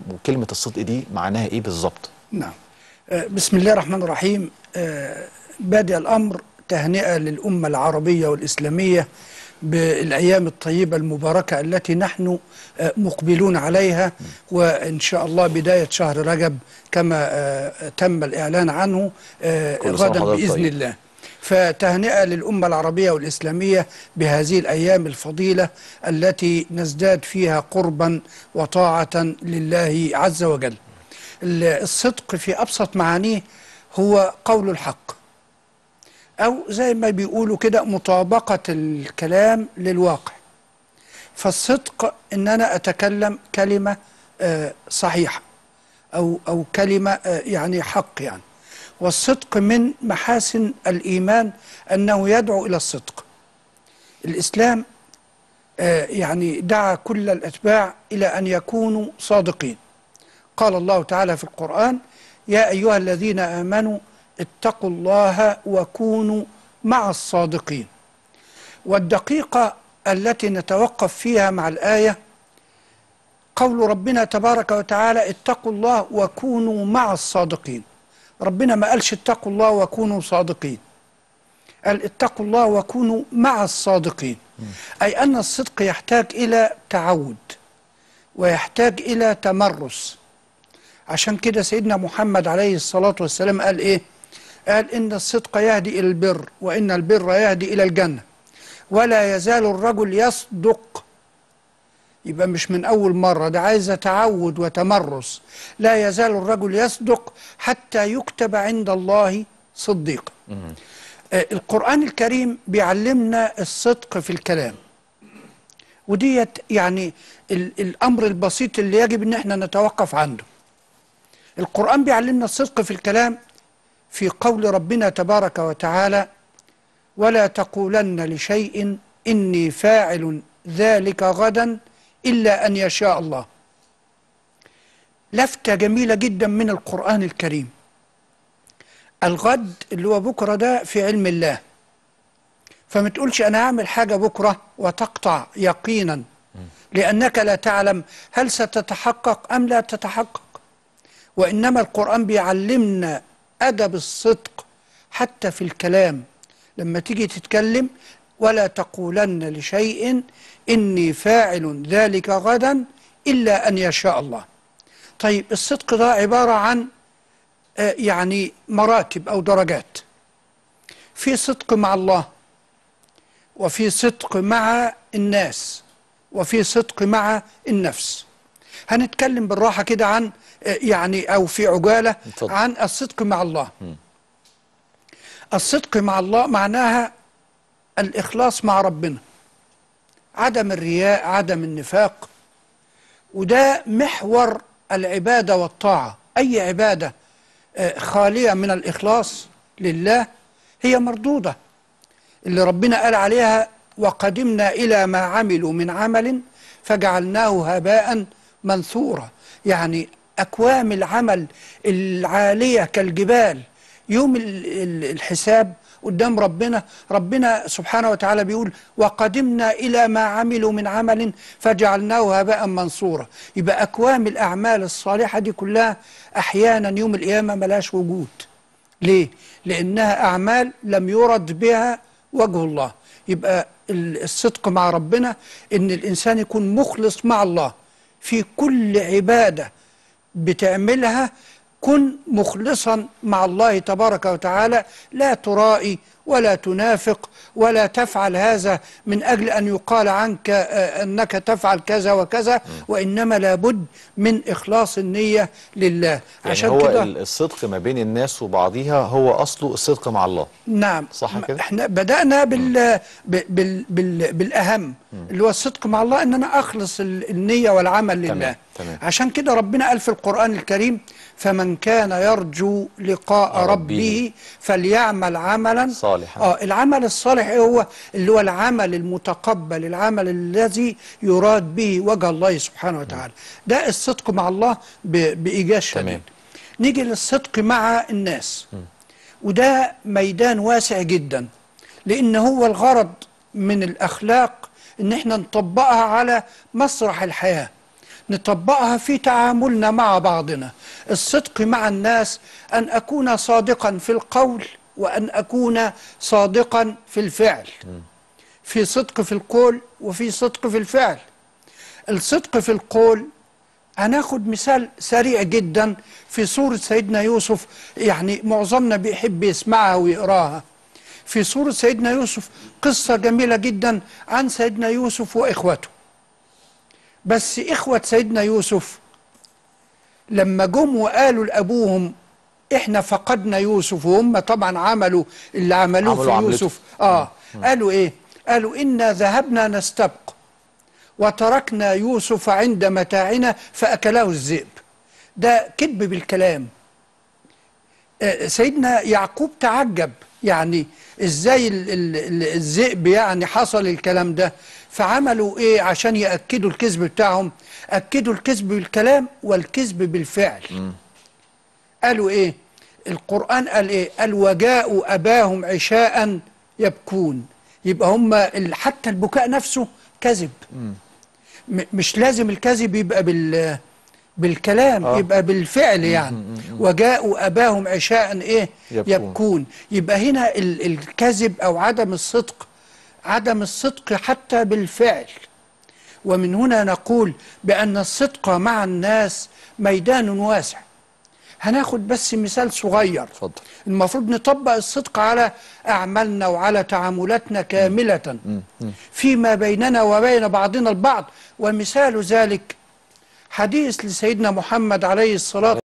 وكلمه الصدق دي معناها ايه بالظبط نعم آه، بسم الله الرحمن الرحيم آه، بادئ الأمر تهنئة للأمة العربية والإسلامية بالأيام الطيبة المباركة التي نحن آه، مقبلون عليها وإن شاء الله بداية شهر رجب كما آه، تم الإعلان عنه آه، كل سنة غدا وحضرتك بإذن طيب. الله فتهنئة للأمة العربية والإسلامية بهذه الأيام الفضيلة التي نزداد فيها قربا وطاعة لله عز وجل ال- الصدق في أبسط معانيه هو قول الحق أو زي ما بيقولوا كده مطابقة الكلام للواقع فالصدق إن أنا أتكلم كلمة آه، صحيحة أو أو كلمة آه، يعني حق يعني والصدق من محاسن الإيمان أنه يدعو إلى الصدق الإسلام آه، يعني دعا كل الأتباع إلى أن يكونوا صادقين قال الله تعالى في القرآن يا أيها الذين آمنوا اتقوا الله وكونوا مع الصادقين والدقيقة التي نتوقف فيها مع الآية قول ربنا تبارك وتعالى اتقوا الله وكونوا مع الصادقين ربنا ما قالش اتقوا الله وكونوا صادقين قال اتقوا الله وكونوا مع الصادقين أي أن الصدق يحتاج إلى تعود ويحتاج إلى تمرس عشان كده سيدنا محمد عليه الصلاة والسلام قال إيه قال إن الصدق يهدي إلى البر وإن البر يهدي إلى الجنة ولا يزال الرجل يصدق يبقى مش من أول مرة ده عايزة تعود وتمرس لا يزال الرجل يصدق حتى يكتب عند الله صديقا آه، القرآن الكريم بيعلمنا الصدق في الكلام وديت يعني ال- الأمر البسيط اللي يجب أن احنا نتوقف عنده القرآن بيعلمنا الصدق في الكلام في قول ربنا تبارك وتعالى ولا تقولن لشيء إني فاعل ذلك غدا إلا أن يشاء الله لفتة جميلة جدا من القرآن الكريم الغد اللي هو بكرة ده في علم الله فما تقولش أنا هعمل حاجة بكرة وتقطع يقينا لأنك لا تعلم هل ستتحقق أم لا تتحقق وإنما القرآن بيعلمنا أدب الصدق حتى في الكلام لما تيجي تتكلم ولا تقولن لشيء إني فاعل ذلك غدا إلا أن يشاء الله طيب الصدق ده عبارة عن آه، يعني مراتب أو درجات في صدق مع الله وفي صدق مع الناس وفي صدق مع النفس هنتكلم بالراحة كده عن آه، يعني أو في عجالة اتفضل. عن الصدق مع الله الصدق مع الله معناها الإخلاص مع ربنا عدم الرياء عدم النفاق وده محور العبادة والطاعة أي عبادة آه، خالية من الإخلاص لله هي مردودة اللي ربنا قال عليها وقدمنا إلى ما عملوا من عمل فجعلناه هباء منثورا يعني أكوام العمل العالية كالجبال يوم ال- ال- الحساب قدام ربنا ربنا سبحانه وتعالى بيقول وقدمنا إلى ما عملوا من عمل فجعلناه هباء منصورا يبقى أكوام الأعمال الصالحة دي كلها أحيانا يوم القيامة ملاش وجود ليه؟ لأنها أعمال لم يرد بها وجه الله يبقى ال- الصدق مع ربنا إن الإنسان يكون مخلص مع الله في كل عبادة بتعملها كن مخلصا مع الله تبارك وتعالى لا ترائي ولا تنافق ولا تفعل هذا من أجل أن يقال عنك آه، أنك تفعل كذا وكذا وإنما لابد من إخلاص النية لله يعني عشان هو كده ال- الصدق ما بين الناس وبعضها هو اصله الصدق مع الله نعم صح كده؟ احنا بدأنا بال بال بال بال بالأهم اللي هو الصدق مع الله ان انا اخلص ال- النية والعمل لله تمام، تمام. عشان كده ربنا قال في القرآن الكريم فمن كان يرجو لقاء ربه ربه فليعمل عملا صالحا. اه العمل الصالح إيه هو اللي هو العمل المتقبل العمل الذي يراد به وجه الله سبحانه وتعالى ده الصدق مع الله ب- بإيجاز شديد تمام. نيجي للصدق مع الناس وده ميدان واسع جدا لان هو الغرض من الاخلاق ان احنا نطبقها على مسرح الحياه نطبقها في تعاملنا مع بعضنا الصدق مع الناس أن أكون صادقا في القول وأن أكون صادقا في الفعل في صدق في القول وفي صدق في الفعل الصدق في القول هناخد مثال سريع جدا في سورة سيدنا يوسف يعني معظمنا بيحب يسمعها ويقراها في سورة سيدنا يوسف قصة جميلة جدا عن سيدنا يوسف وإخوته بس إخوة سيدنا يوسف لما جم وقالوا لأبوهم إحنا فقدنا يوسف وهم طبعا عملوا اللي عملوه عملوا في عملته. يوسف آه قالوا إيه قالوا إنا ذهبنا نستبق وتركنا يوسف عند متاعنا فأكله الذئب ده كذب بالكلام آه، سيدنا يعقوب تعجب يعني ازاي ال- ال- ال- الذئب يعني حصل الكلام ده فعملوا ايه عشان يأكدوا الكذب بتاعهم أكدوا الكذب بالكلام والكذب بالفعل قالوا ايه القرآن قال ايه قال وجاءوا أباهم عشاء يبكون يبقى هم ال- حتى البكاء نفسه كذب م- مش لازم الكذب يبقى بال بالكلام آه. يبقى بالفعل يعني وجاءوا أباهم عشاء إيه يبكون. يبكون يبقى هنا ال- الكذب أو عدم الصدق عدم الصدق حتى بالفعل ومن هنا نقول بأن الصدق مع الناس ميدان واسع هناخد بس مثال صغير اتفضل المفروض نطبق الصدق على أعمالنا وعلى تعاملاتنا كاملة فيما بيننا وبين بعضنا البعض ومثال ذلك حديث لسيدنا محمد عليه الصلاة